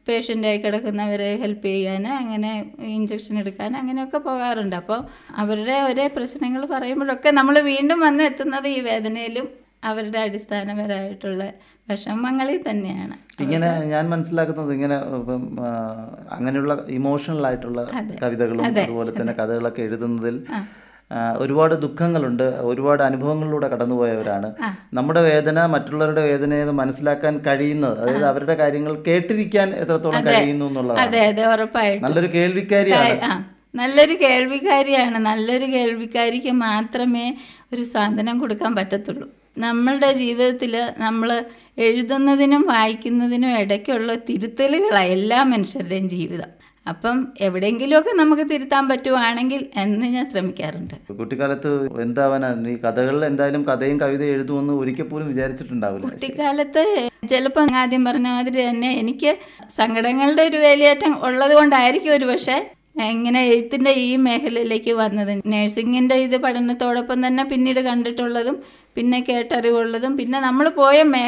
പേഷ്യൻ്റായി കിടക്കുന്നവരെ help ചെയ്യാൻ അങ്ങനെ injection എടുക്കാൻ അങ്ങനെയൊക്കെ പോകാറുണ്ട് അപ്പോൾ അവരുടെ ഒരേ പ്രശ്നങ്ങൾ പറയുമ്പോഴൊക്കെ നമ്മൾ വീണ്ടും വന്ന് എത്തുന്നത് ഈ വേദനയിലും അവരുടെ അടിസ്ഥാനപരമായിട്ടുള്ള വിഷമങ്ങളിൽ തന്നെയാണ് ഇങ്ങനെ ഞാൻ മനസ്സിലാക്കുന്നത് ഇങ്ങനെ ഇപ്പം, ആ, അങ്ങനെയുള്ള ഇമോഷണൽ ആയിട്ടുള്ള കവിതകളും അതുപോലെ തന്നെ കഥകളൊക്കെ എഴുതുന്നതിൽ ആ, ഒരുപാട് ദുഃഖങ്ങളുണ്ട് ഒരുപാട് അനുഭവങ്ങളിലൂടെ കടന്നുപോയവരാണ് നമ്മുടെ വേദന മറ്റുള്ളവരുടെ വേദനയെ മനസ്സിലാക്കാൻ കഴിയുന്നത് അതായത് അവരുടെ കാര്യങ്ങൾ കേട്ടിരിക്കാൻ എത്രത്തോളം കഴിയുന്നു എന്നുള്ളതാണ് അതെ അതെ ഉറപ്പായിട്ടും നല്ലൊരു കേൾവിക്കാരിയാണ് ആ നല്ലൊരു കേൾവിക്കാരിയാണ് നല്ലൊരു കേൾവിക്കാരിക്ക് മാത്രമേ ഒരു സാന്ത്വനം കൊടുക്കാൻ പറ്റത്തുള്ളൂ നമ്മളുടെ ജീവിതത്തിൽ നമ്മൾ എഴുതുന്നതിനും വായിക്കുന്നതിനും ഇടയ്ക്കുള്ള തിരുത്തലുകളാണ് എല്ലാ മനുഷ്യരുടെയും ജീവിതം അപ്പം എവിടെയെങ്കിലുമൊക്കെ നമുക്ക് തിരുത്താൻ പറ്റുവാണെങ്കിൽ എന്ന് ഞാൻ ശ്രമിക്കാറുണ്ട് കുട്ടിക്കാലത്ത് എന്താവാനാണ് ഈ കഥകളിൽ എന്തായാലും കഥയും കവിതയും എഴുതുമെന്ന് ഒരിക്കൽ പോലും വിചാരിച്ചിട്ടുണ്ടാവില്ല കുട്ടിക്കാലത്ത് ചിലപ്പോൾ ആദ്യം പറഞ്ഞ മാതിരി തന്നെ എനിക്ക് സങ്കടങ്ങളുടെ ഒരു വേലിയേറ്റം ഉള്ളത് കൊണ്ടായിരിക്കും ഒരു പക്ഷേ ഇങ്ങനെ എഴുത്തിൻ്റെ ഈ മേഖലയിലേക്ക് വന്നത് നഴ്സിങ്ങിൻ്റെ ഇത് പഠനത്തോടൊപ്പം തന്നെ പിന്നീട് കണ്ടിട്ടുള്ളതും പിന്നെ കേട്ടറിവുള്ളതും പിന്നെ നമ്മൾ പോയ മേ